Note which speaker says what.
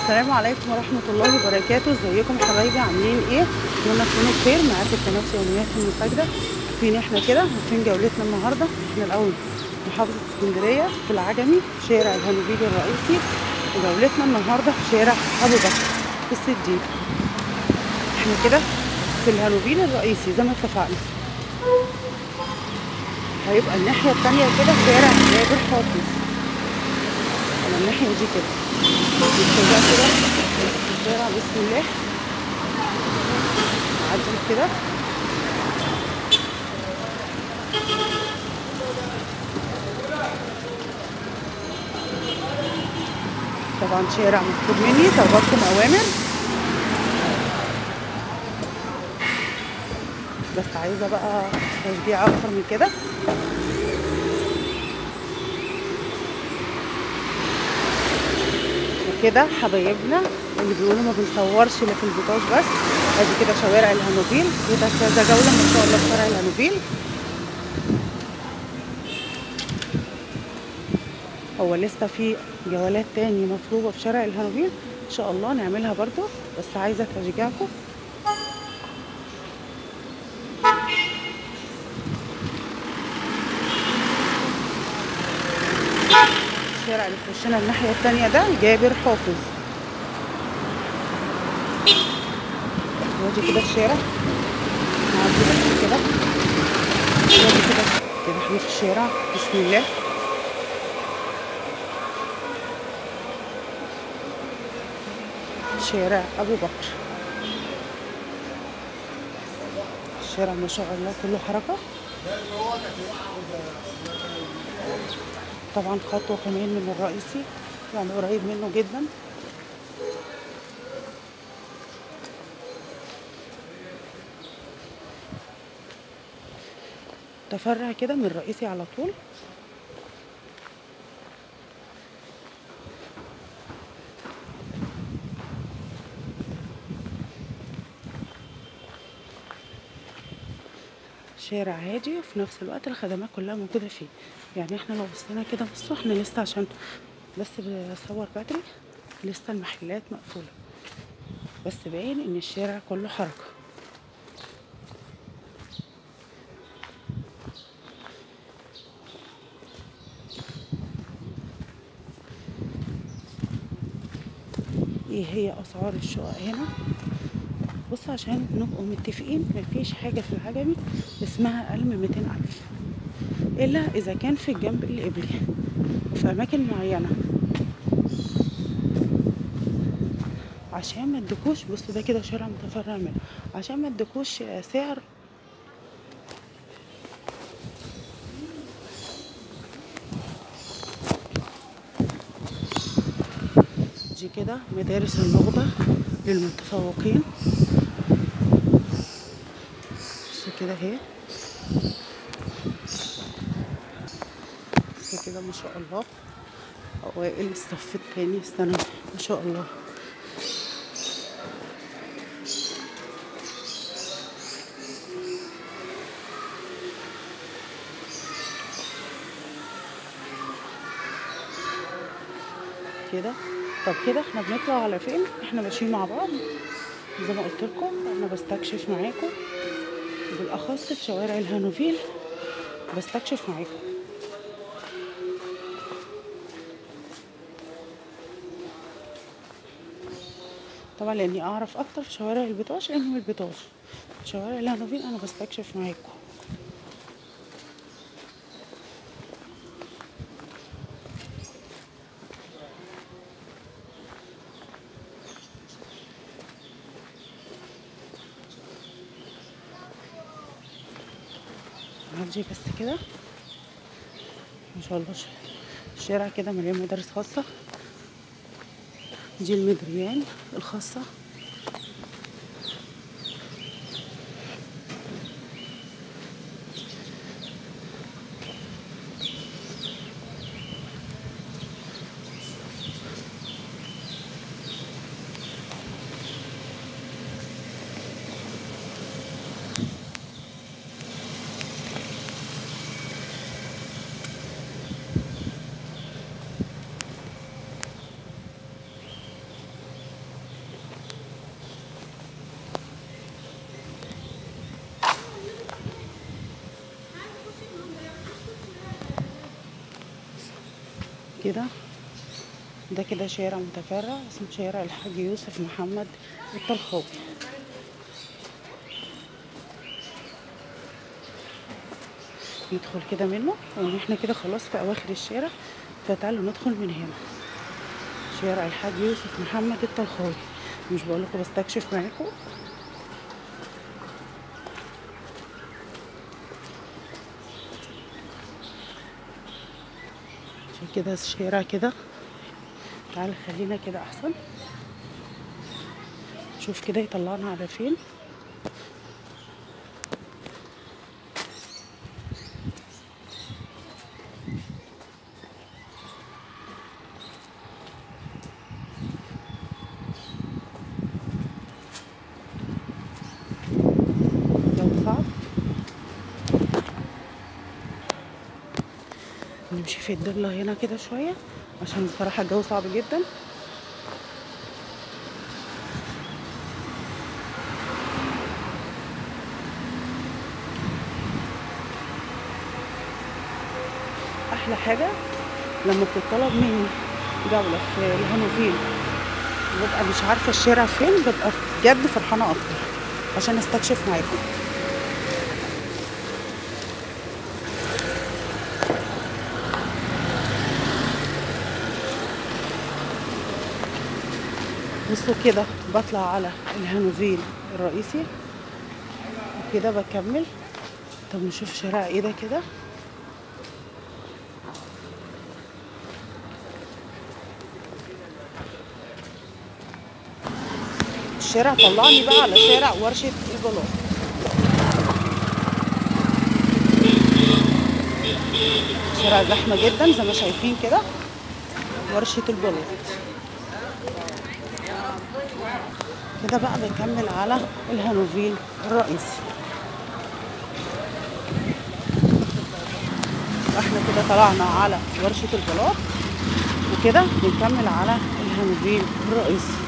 Speaker 1: السلام عليكم ورحمة الله وبركاته ازيكم حبايبي عاملين ايه؟ اتمنى تكونوا بخير معاكم قناة يوميات المساجدة فين احنا كده وفين جولتنا النهاردة احنا الأول محافظة اسكندرية في العجمي شارع الهانوفيل الرئيسي وجولتنا النهاردة في شارع أبو بكر في السجين احنا كده في الهانوفيل الرئيسي زي ما اتفقنا هيبقى الناحية التانية كده شارع جابر حافظ على الناحية دي كده نتجه كده في الشارع بسم الله نعدي كده طبعا شارع مطلوب مني طلباتكم اوامر بس عايزه بقى تشجيع اكتر من كده وكده حبايبنا اللي بيقولوا ما بنصورش الا في البطاش بس ادي كده شوارع الهانوفيل كده كذا جوله ما شاء الله في شارع الهانوفيل هو لسه في جولات تاني مطلوبه في شارع الهانوفيل ان شاء الله نعملها برضو بس عايزه تشجيعكم الشارع اللي في وشنا الناحية التانية ده جابر حافظ نودي كده الشارع نعدي بس كده نودي كده كده احنا في الشارع بسم الله شارع أبو بكر الشارع ما شاء الله كله حركة طبعا خطوة كمان من الرئيسي يعني قريب منه جدا تفرع كده من الرئيسي على طول شارع هادي وفي نفس الوقت الخدمات كلها موجودة فيه يعني احنا لو بصينا كده بصوا احنا لسه عشان بس بصور بدري لسه المحلات مقفولة بس باين ان الشارع كله حركة ايه هي اسعار الشقق هنا بص عشان نبقوا متفقين مفيش حاجة في العجمي اسمها أقل من ميتين ألف إلا إذا كان في الجنب القبلي وفي أماكن معينة عشان ما ادكوش بص ده كده شارع متفرع منه عشان ما ادكوش سعر دي كده مدارس النخبة للمتفوقين بصوا كده اهي بصوا كده ما شاء الله اوائل الصف التاني الثانوي ما شاء الله كده طب كده احنا بنطلع على فين احنا ماشيين مع بعض زي ما قلت لكم انا بستكشف معاكم بالاخص في شوارع الهانوفيل بستكشف معاكم طبعا لاني اعرف اكتر في شوارع البطاش لاني من البطاش شوارع الهانوفيل انا بستكشف معاكم نعدي بس كده ما شاء الله الشارع كده مليان مدارس خاصة دي المدريان الخاصة كده ده كده شارع متفرع اسمه شارع الحاج يوسف محمد الطلخاوي ندخل كده منه واحنا كده خلاص في اواخر الشارع فتعالوا ندخل من هنا شارع الحاج يوسف محمد الطلخاوي مش بقول لكم بستكشف معاكم عشان كده الشارع كده تعالى خلينا كده احسن شوف كده يطلعنا على فين جو صعب نمشي في الضلة هنا كده شوية عشان بصراحة الجو صعب جدا أحلى حاجة لما بتطلب مني جولة في الهانوفيل ببقى مش عارفة الشارع فين ببقى بجد فرحانة أكتر عشان استكشف معاكم بصوا كده بطلع على الهانوفيل الرئيسي وكده بكمل طب نشوف شارع ايه ده كده الشارع طلعني بقى على شارع ورشة البلاط شارع زحمة جدا زي ما شايفين كده ورشة البلاط كده بقى بنكمل على الهانوفيل الرئيسي احنا كده طلعنا على ورشة البلاط وكده بنكمل على الهانوفيل الرئيسي